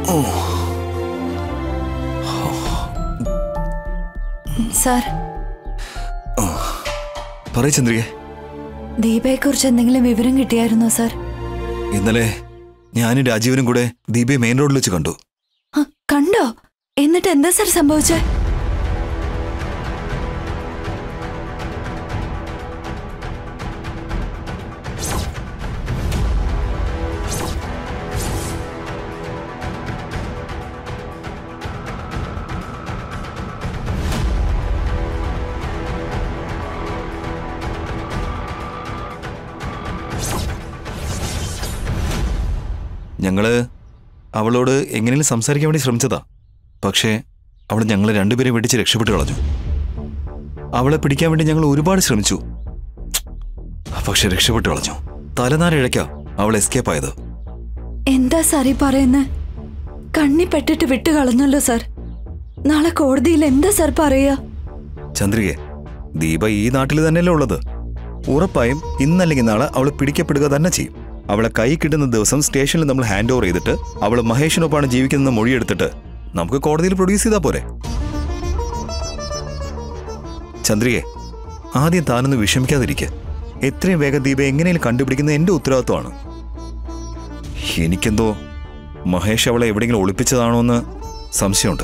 Sir പറയ ചന്ദ്രികെ ദീപയെക്കുറിച്ച് എന്തെങ്കിലും വിവരം കിട്ടിയായിരുന്നോ സാർ ഇന്നലെ ഞാനും രാജീവനും കൂടെ ദീപയെ മെയിൻ റോഡിൽ വെച്ച് കണ്ടു ആ, കണ്ടോ എന്നിട്ട് എന്താ സാർ സംഭവിച്ചേ ഞങ്ങള് അവളോട് എങ്ങനെയും സംസാരിക്കാൻ വേണ്ടി ശ്രമിച്ചതാ പക്ഷേ അവൾ ഞങ്ങളെ രണ്ടുപേരെ വെടിച്ച് രക്ഷപ്പെട്ടു കളഞ്ഞു അവളെ പിടിക്കാൻ വേണ്ടി ഞങ്ങൾ ഒരുപാട് ശ്രമിച്ചു പക്ഷെ രക്ഷപ്പെട്ടു കളഞ്ഞു തലനാരിഴയ്ക്ക അവൾ എസ്കേപ്പ് ആയത് എന്താ സാർ ഈ പറയുന്നേ കണ്ണി പെട്ടിട്ട് വിട്ടു കളഞ്ഞല്ലോ സാർ നാളെ കോടതിയിൽ എന്താ സാർ പറയാ ചന്ദ്രികെ ദീപ ഈ നാട്ടിൽ തന്നെയല്ലേ ഉള്ളത് ഉറപ്പായും ഇന്നല്ലെങ്കിൽ നാളെ അവൾ പിടിക്കപ്പെടുക തന്നെ ചെയ്യും അവളെ കൈ കിട്ടുന്ന ദിവസം സ്റ്റേഷനിൽ നമ്മൾ ഹാൻഡ് ഓവർ ചെയ്തിട്ട് അവൾ മഹേഷിനൊപ്പാണ് ജീവിക്കുന്ന മൊഴിയെടുത്തിട്ട് നമുക്ക് കോടതിയിൽ പ്രൊഡ്യൂസ് ചെയ്താൽ പോരെ ചന്ദ്രികെ ആദ്യം താനൊന്ന് വിഷമിക്കാതിരിക്കെ എത്രയും വേഗം ദീപ എങ്ങനെയും കണ്ടുപിടിക്കുന്നത് എന്റെ ഉത്തരവാദിത്വമാണ് എനിക്കെന്തോ മഹേഷ് അവളെ എവിടെയെങ്കിലും ഒളിപ്പിച്ചതാണോ എന്ന് സംശയമുണ്ട്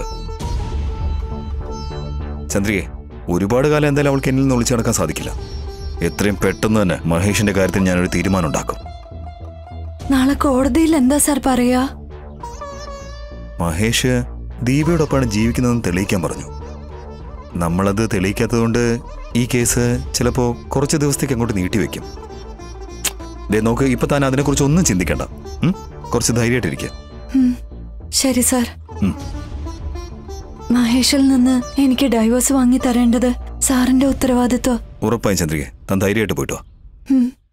ചന്ദ്രികെ ഒരുപാട് കാലം എന്തായാലും അവൾക്ക് എന്നിൽ നിന്ന് ഒളിച്ചു നടക്കാൻ സാധിക്കില്ല എത്രയും പെട്ടെന്ന് തന്നെ മഹേഷിന്റെ കാര്യത്തിൽ ഞാനൊരു തീരുമാനം ഉണ്ടാക്കും നാളെ കോടതിയിൽ എന്താ സാർ പറയാ മഹേഷ് ദീപയോടൊപ്പമാണ് ജീവിക്കുന്നതെന്ന് തെളിയിക്കാൻ പറഞ്ഞു നമ്മളത് തെളിയിക്കാത്തതുകൊണ്ട് ഈ കേസ് ചിലപ്പോൾ കുറച്ച് ദിവസത്തേക്ക് അങ്ങോട്ട് നീട്ടിവെക്കും ദേ നോക്ക് ഇപ്പൊ താൻ അതിനെക്കുറിച്ച് ഒന്നും ചിന്തിക്കണ്ട ഉം? കുറച്ച് ധൈര്യമായിട്ടിരിക്കുക ഉം, ശരി സാർ ഉം. മഹേഷിൽ നിന്ന് എനിക്ക് ഡൈവോഴ്സ് വാങ്ങി തരേണ്ടത് സാറിന്റെ ഉത്തരവാദിത്വം ഉറപ്പായും ചന്ദ്രിക താൻ ധൈര്യമായിട്ട് പോയിട്ട് വാ ഉം